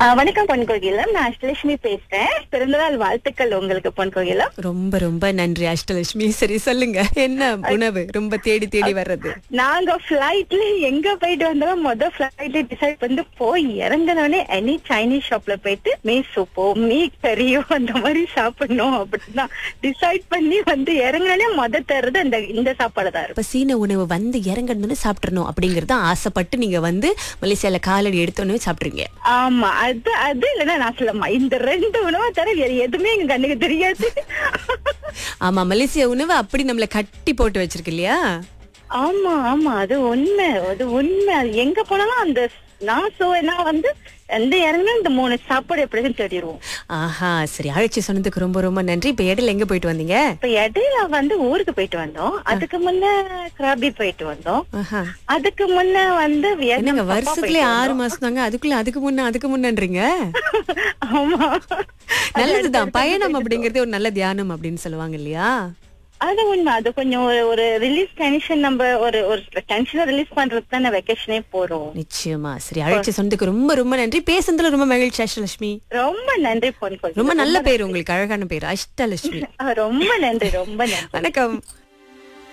ஆ, வணக்கம் பொன் கோகிலம் நான் அஷ்டலட்சுமி பேசுறேன் பிறந்தநாள் வாழ்த்துக்கள் உங்களுக்கு பொன் கோகிலம் ரொம்ப ரொம்ப நன்றி அஷ்டலட்சுமி சரி சொல்லுங்க என்ன உணவு ரொம்ப தேடி தேடி வர்றது நாங்க பிளைட்ல எங்க போயிட்டு வந்தாலும் மொத பிளைட்ல டிசைட் பண்ணி போய் இறங்கினோடனே எனி சைனீஸ் ஷாப்ல போயிட்டு மீ சூப்போ மீ கறியோ அந்த மாதிரி சாப்பிடணும் அப்படின்னா டிசைட் பண்ணி வந்து இறங்கினோடனே மொத தர்றது அந்த இந்த சாப்பாடு தான் இருக்கும் இப்ப சீன உணவு வந்து இறங்கணும்னு சாப்பிடணும் அப்படிங்கறத ஆசைப்பட்டு நீங்க வந்து மலேசியால காலடி எடுத்தோன்னு சாப்பிடுறீங்க ஆமா அது அது இல்லைன்னா நான் சொல்லமா இந்த ரெண்டு உணவை தவிர வேற எதுவுமே எங்க கண்ணுக்கு தெரியாது ஆமா மலேசியா உணவு அப்படி நம்மள கட்டி போட்டு வச்சிருக்கு இல்லையா ஆமா ஆமா அது உண்மை அது உண்மை அது எங்க போனாலும் அந்த நான் சோ நான் வந்து எந்த இறங்கினா இந்த மூணு சாப்பாடு எப்படின்னு தெரியும் ஆஹா சரி அழைச்சி சொன்னதுக்கு ரொம்ப ரொம்ப நன்றி இப்ப இடையில எங்க போயிட்டு வந்தீங்க இப்ப இடையில வந்து ஊருக்கு போயிட்டு வந்தோம் அதுக்கு முன்ன கிராபி போயிட்டு வந்தோம் ஆஹா அதுக்கு முன்ன வந்து வியட்நாம் என்னங்க சப்பா வருஷத்துலயே போயிட்டு ஆறு வந்தோம். மாசம் தாங்க அதுக்குள்ள அதுக்கு முன்ன அதுக்கு முன்னன்றீங்க ஆமா நல்லதுதான் பயணம் அப்படிங்கறதே ஒரு நல்ல தியானம் அப்படின்னு சொல்லுவாங்க இல்லையா அது உண்மை அது கொஞ்சம் ஒரு ஒரு ரிலீஸ் டென்ஷன் நம்ம ஒரு ஒரு டென்ஷனை ரிலீஸ் பண்றதுக்கு தான் வெக்கேஷனே போறோம் நிச்சயமா சரி அழைச்சி சொன்னதுக்கு ரொம்ப ரொம்ப நன்றி பேசுனதுல ரொம்ப மகிழ்ச்சி அஷ்டலட்சுமி ரொம்ப நன்றி பொன் கோயில் ரொம்ப நல்ல பேர் உங்களுக்கு அழகான பேர் அஷ்டலட்சுமி ரொம்ப நன்றி ரொம்ப நன்றி வணக்கம்